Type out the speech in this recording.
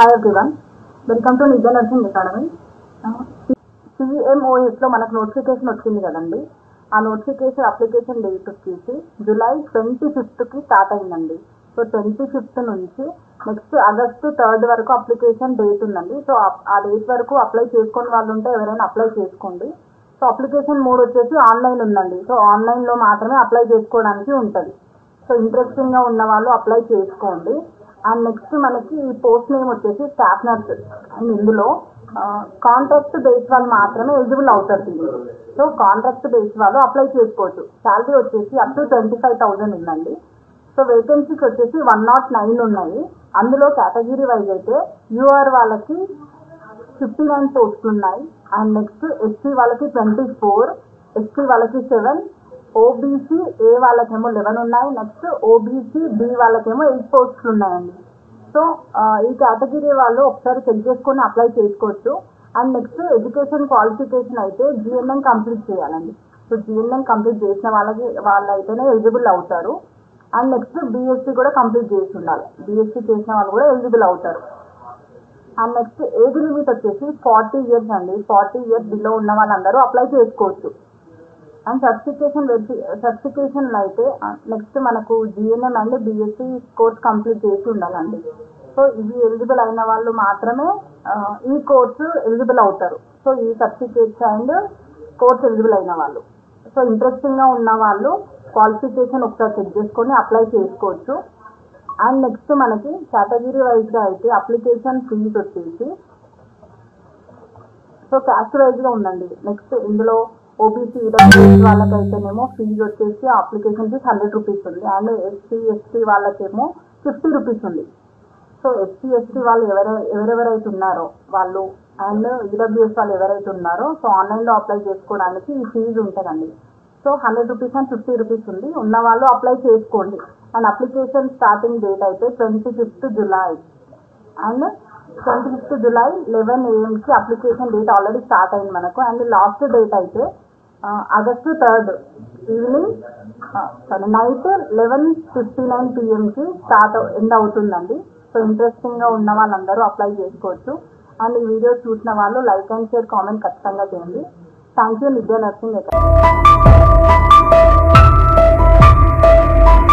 hi everyone welcome to నిజ nursing academy సిఎంఓఎస్లో మనకు నోటిఫికేషన్ వచ్చింది కదండి ఆ నోటిఫికేషన్ అప్లికేషన్ డేట్ వచ్చేసి జూలై ట్వంటీ ఫిఫ్త్కి స్టార్ట్ అయిందండి సో ట్వంటీ ఫిఫ్త్ నుంచి నెక్స్ట్ ఆగస్టు థర్డ్ వరకు అప్లికేషన్ డేట్ ఉందండి సో ఆ- ఆ డేట్ వరకు అప్లై చేసుకొని వాళ్ళు ఉంటే ఎవరైనా అప్లై చేసుకోండి సో అప్లికేషన్ మోడ్ వచ్చేసి ఆన్లైన్ ఉందండి సో ఆన్లైన్లో మాత్రమే అప్లై చేసుకోవడానికి ఉంటుంది సో ఇంట్రెస్టింగ్గా ఉన్న వాళ్ళు అప్లై చేసుకోండి అండ్ నెక్స్ట్ మనకి ఈ పోస్ట్ నేమ్ వచ్చేసి స్టాఫ్ నర్స్ అండ్ ఇందులో కాంట్రాక్ట్ బేస్ వాళ్ళు మాత్రమే ఎలిజిబుల్ అవుతారు దీనికి సో కాంట్రాక్ట్ బేస్ వాళ్ళు అప్లై చేసుకోవచ్చు శాలరీ వచ్చేసి up to twenty five thousand ఉందండి సో వేకెన్సీస్ వచ్చేసి వన్ నాట్ నైన్ ఉన్నాయి అందులో కేటగిరీ వైజ్ అయితే యూఆర్ వాళ్ళకి ఫిఫ్టీ నైన్ పోస్టులు ఉన్నాయి అండ్ నెక్స్ట్ ఎస్సీ వాళ్ళకి ట్వంటీ ఫోర్ ఎస్టీ వాళ్ళకి సెవెన్ ఓబీసీ ఏ వాళ్ళకేమో లెవెన్ ఉన్నాయి నెక్స్ట్ ఓబీసీ బి వాళ్ళకేమో ఎయిట్ పోస్టులు ఉన్నాయండి సో ఆ, ఈ కేటగిరీ వాళ్ళు ఒకసారి చెక్ చేసుకొని అప్లై చేసుకోవచ్చు అండ్ నెక్స్ట్ ఎడ్యుకేషన్ క్వాలిఫికేషన్ అయితే జిఎన్ఎం కంప్లీట్ చేయాలండి సో జిఎన్ఎం కంప్లీట్ చేసిన వాళ్ళకి వాళ్ళు అయితేనే ఎలిజిబుల్ అవుతారు అండ్ నెక్స్ట్ బీఎస్సీ కూడా కంప్లీట్ చేసి ఉండాలి బీఎస్సీ చేసిన వాళ్ళు కూడా ఎలిజిబుల్ అవుతారు అండ్ నెక్స్ట్ ఏజ్ లిమిట్ వచ్చేసి ఫార్టీ ఇయర్స్ అండి ఫార్టీ ఇయర్స్ బిలో ఉన్న వాళ్ళందరూ అప్లై చేసుకోవచ్చు అండ్ సర్టిఫికేషన్ వెరిఫి సర్టిఫికేషన్ అయితే నెక్స్ట్ మనకు GNM and BSc course complete చేసి ఉండాలండి సో ఇవి ఎలిజిబుల్ అయిన వాళ్ళు మాత్రమే ఆ, ఈ కోర్సు ఎలిజిబుల్ అవుతారు సో ఈ సర్టిఫికేట్స్ అండ్ కోర్స్ ఎలిజిబుల్ అయిన వాళ్ళు సో ఇంట్రెస్టింగ్గా ఉన్న వాళ్ళు క్వాలిఫికేషన్ ఒకసారి చెక్ చేసుకొని అప్లై చేసుకోవచ్చు అండ్ నెక్స్ట్ మనకి కేటగిరీ వైజ్గా అయితే అప్లికేషన్ ఫీజు వచ్చేసి సో క్యాస్ట్ వైజ్గా ఉందండి నెక్స్ట్ ఇందులో ఓబీసీ ఈడబ్ల్యూఎస్ వాళ్ళకైతేనేమో ఫీజు వచ్చేసి అప్లికేషన్ ఫీజ్ హండ్రెడ్ రూపీస్ ఉంది అండ్ ఎస్సీ ఎస్టీ వాళ్ళకేమో ఫిఫ్టీ రూపీస్ ఉంది సో ఎస్సీ ఎస్టీ వాళ్ళు ఎవరై ఎవరెవరైతే ఉన్నారో వాళ్ళు అండ్ ఈడబ్ల్యూఎస్ వాళ్ళు ఎవరైతే ఉన్నారో సో ఆన్లైన్లో అప్లై చేసుకోవడానికి ఈ ఫీజు ఉంటుందండి so hundred rupees and fifty rupees ఉంది ఉన్న వాళ్ళు అప్లై చేసుకోండి అండ్ అప్లికేషన్ స్టార్టింగ్ డేట్ అయితే twenty fifth July and twenty fifth July eleven ఏఎంకి అప్లికేషన్ డేట్ ఆల్రెడీ స్టార్ట్ అయింది మనకు అండ్ లాస్ట్ డేట్ అయితే August third evening sorry night eleven fifty nine పిఎంకి స్టార్ట్ ఎండ్ అవుతుందండి సో ఇంట్రెస్టింగ్గా ఉన్న వాళ్ళందరూ అప్లై చేసుకోవచ్చు అండ్ ఈ వీడియో చూసిన వాళ్ళు లైక్ అండ్ షేర్ కామెంట్ ఖచ్చితంగా చేయండి thank you Nidya nursing academy